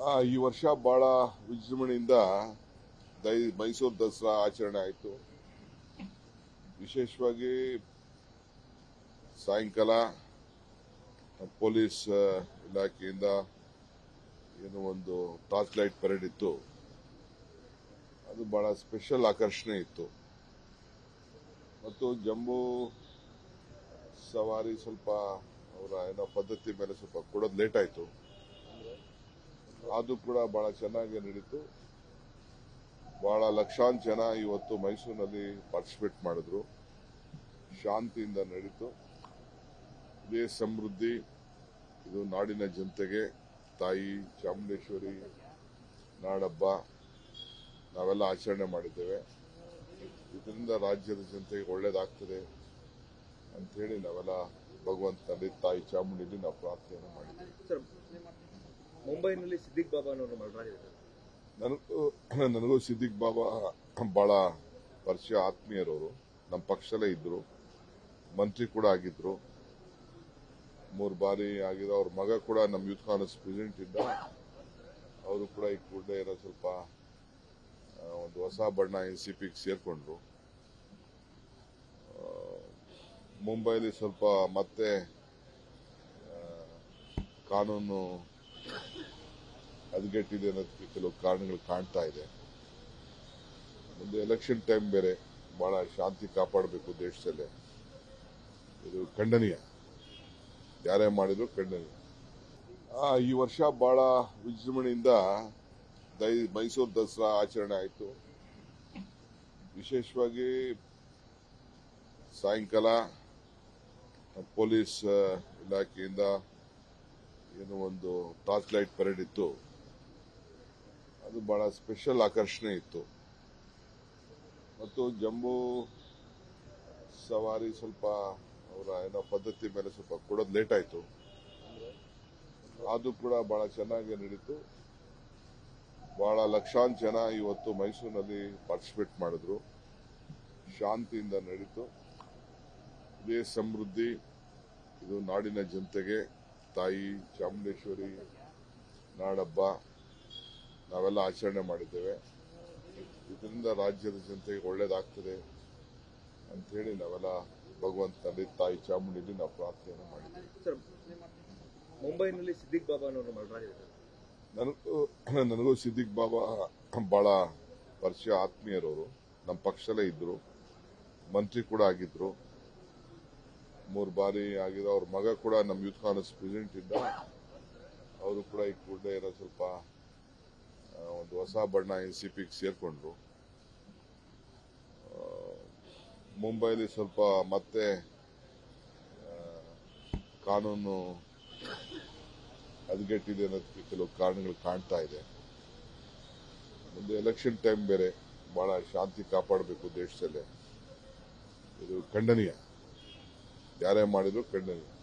ಆ, ಈ ವರ್ಷ ಬಹಳ ವಿಜೃಂಭಣೆಯಿಂದ ದೈ ಮೈಸೂರು ದಸರಾ ಆಚರಣೆ ಆಯಿತು ವಿಶೇಷವಾಗಿ ಸಾಯಂಕಾಲ ಪೊಲೀಸ್ ಆ, ಇಲಾಖೆಯಿಂದ ಏನೋ ಒಂದು ಟಾರ್ಚ್ ಲೈಟ್ ಪರೇಡ್ ಇತ್ತು ಅದು ಬಹಳ ಸ್ಪೆಷಲ್ ಆಕರ್ಷಣೆ ಇತ್ತು ಮತ್ತು ಜಂಬೂ ಸವಾರಿ ಸ್ವಲ್ಪ ಅವರ ಏನೋ ಪದ್ಧತಿ ಮೇಲೆ ಸ್ವಲ್ಪ ಕೊಡೋದು ಲೇಟ್ ಆಯಿತು ಅದು ಕೂಡ ಬಹಳ ಚೆನ್ನಾಗಿ ನಡೀತು ಬಹಳ ಲಕ್ಷಾಂತರ ಜನ ಇವತ್ತು ಮೈಸೂರಿನಲ್ಲಿ ಪಾರ್ಟಿಸಿಪೇಟ್ ಮಾಡಿದ್ರು ಶಾಂತಿಯಿಂದ ನಡೀತು ಇದೇ ಸಮೃದ್ಧಿ ಇದು ನಾಡಿನ ಜನತೆಗೆ ತಾಯಿ ಚಾಮುಂಡೇಶ್ವರಿ ನಾಡಬ್ಬ ನಾವೆಲ್ಲ ಆಚರಣೆ ಮಾಡಿದ್ದೇವೆ ಇದರಿಂದ ರಾಜ್ಯದ ಜನತೆಗೆ ಒಳ್ಳೇದಾಗ್ತದೆ ಅಂತ ಹೇಳಿ ನಾವೆಲ್ಲ ಭಗವಂತನಲ್ಲಿ ತಾಯಿ ಚಾಮುಂಡಿಲಿ ನಾವು ಪ್ರಾರ್ಥನೆಯನ್ನು ಮಾಡಿದ್ದೇವೆ ಸರ್ ಮುಂಬೈನಲ್ಲಿ ಸಿದ್ದಿಕ್ ಬಾಬಾ ಅನ್ನೋರು ಮರಣರಾಗಿದ್ದಾರೆ ನನಗೂ ನನಗೂ ಸಿದ್ದಿಕ್ ಬಾಬಾ ಬಹಳ ಪರಿಚಯ ಆತ್ಮೀಯರವರು ನಮ್ಮ ಪಕ್ಷದಲ್ಲೇ ಇದ್ರು ಮಂತ್ರಿ ಕೂಡ ಆಗಿದ್ರು ಮೂರು ಬಾರಿ ಆಗಿರೋ ಅವ್ರ ಮಗ ಕೂಡ ನಮ್ಮ ಯೂತ್ ಕಾಂಗ್ರೆಸ್ ಪ್ರೆಸಿಡೆಂಟ್ ಇದ್ದ ಅವರು ಕೂಡ ಈ ಕೂಡಲೇ ಏನೋ ಸ್ವಲ್ಪ ಆ, ಒಂದು ಹೊಸ ಬಣ್ಣ ಎನ್ ಸಿ ಪಿಗೆ ಸೇರ್ಕೊಂಡ್ರು ಆ, ಮುಂಬೈಲಿ ಸ್ವಲ್ಪ ಮತ್ತೆ ಆ, ಕಾನೂನು ಹದಗೆಟ್ಟಿದೆ ಅನ್ನೋದಕ್ಕೆ ಕೆಲವು ಕಾರಣಗಳು ಕಾಣ್ತಾ ಇದೆ ಮುಂದೆ ಎಲೆಕ್ಷನ್ ಟೈಮ್ ಬೇರೆ ಬಹಳ ಶಾಂತಿ ಕಾಪಾಡಬೇಕು ದೇಶದಲ್ಲೇ ಇದು ಖಂಡನೀಯ ಯಾರೇ ಮಾಡಿದ್ರು ಖಂಡನೀಯ ಆ, ಈ ವರ್ಷ ಬಹಳ ವಿಜೃಂಭಣೆಯಿಂದ ದೈ ಮೈಸೂರು ದಸರಾ ಆಚರಣೆ ಆಯಿತು ವಿಶೇಷವಾಗಿ ಸಾಯಂಕಾಲ ಪೊಲೀಸ್ ಆ, ಇಲಾಖೆಯಿಂದ ಏನೋ ಒಂದು ಟಾರ್ಚ್ ಲೈಟ್ ಪರೇಡ್ ಇತ್ತು ಅದು ಬಹಳ ಸ್ಪೆಷಲ್ ಆಕರ್ಷಣೆ ಇತ್ತು ಮತ್ತು ಜಂಬೂ ಸವಾರಿ ಸ್ವಲ್ಪ ಅವರ ಏನೋ ಪದ್ಧತಿ ಮೇಲೆ ಸ್ವಲ್ಪ ಕೊಡೋದು ಲೇಟ್ ಆಯಿತು ಅದು ಕೂಡ ಬಹಳ ಚೆನ್ನಾಗಿ ನಡೀತು ಬಹಳ ಲಕ್ಷಾಂತರ ಜನ ಇವತ್ತು ಮೈಸೂರಿನಲ್ಲಿ ಪಾರ್ಟಿಸಿಪೇಟ್ ಮಾಡಿದ್ರು ಶಾಂತಿಯಿಂದ ನಡೀತು ಇದೇ ಸಮೃದ್ಧಿ ಇದು ನಾಡಿನ ಜನತೆಗೆ ತಾಯಿ ಚಾಮುಂಡೇಶ್ವರಿ ನಾಡಬ್ಬ ನಾವೆಲ್ಲ ಆಚರಣೆ ಮಾಡಿದ್ದೇವೆ ಇದರಿಂದ ರಾಜ್ಯದ ಜನತೆಗೆ ಒಳ್ಳೇದಾಗ್ತದೆ ಅಂತ ಹೇಳಿ ನಾವೆಲ್ಲ ಭಗವಂತನಲ್ಲಿ ತಾಯಿ ಚಾಮುಂಡಿಲಿ ನಾವು ಪ್ರಾರ್ಥನೆಯನ್ನು ಮಾಡಿದ್ದೇವೆ ಸರ್ ಮುಂಬೈನಲ್ಲಿ ಸಿದ್ದಿಕ್ ಬಾಬಾ ಅನ್ನೋರು ಮರಣರಾಗಿದ್ದಾರೆ ನನಗೂ ನನಗೂ ಸಿದ್ದಿಕ್ ಬಾಬಾ ಬಹಳ ಪರಿಚಯ ಆತ್ಮೀಯರವರು ನಮ್ಮ ಪಕ್ಷದಲ್ಲೇ ಇದ್ರು ಮಂತ್ರಿ ಕೂಡ ಆಗಿದ್ರು ಮೂರು ಬಾರಿ ಆಗಿರೋ ಅವ್ರ ಮಗ ಕೂಡ ನಮ್ಮ ಯೂತ್ ಕಾಂಗ್ರೆಸ್ ಪ್ರೆಸಿಡೆಂಟ್ ಇದ್ದ ಅವರು ಕೂಡ ಈ ಕೂಡಲೇ ಏನೋ ಸ್ವಲ್ಪ ಆ, ಒಂದು ಹೊಸ ಬಣ್ಣ ಎನ್ ಸಿ ಪಿಗೆ ಸೇರ್ಕೊಂಡ್ರು ಆ, ಮುಂಬೈಲಿ ಸ್ವಲ್ಪ ಮತ್ತೆ ಆ, ಕಾನೂನು ಹದಗೆಟ್ಟಿದೆ ಅನ್ನೋದಕ್ಕೆ ಕೆಲವು ಕಾರಣಗಳು ಕಾಣ್ತಾ ಇದೆ ಮುಂದೆ ಎಲೆಕ್ಷನ್ ಟೈಮ್ ಬೇರೆ ಬಹಳ ಶಾಂತಿ ಕಾಪಾಡಬೇಕು ದೇಶದಲ್ಲೇ ಇದು ಖಂಡನೀಯ ಯಾರೇ ಮಾಡಿದ್ರು ಖಂಡನೀಯ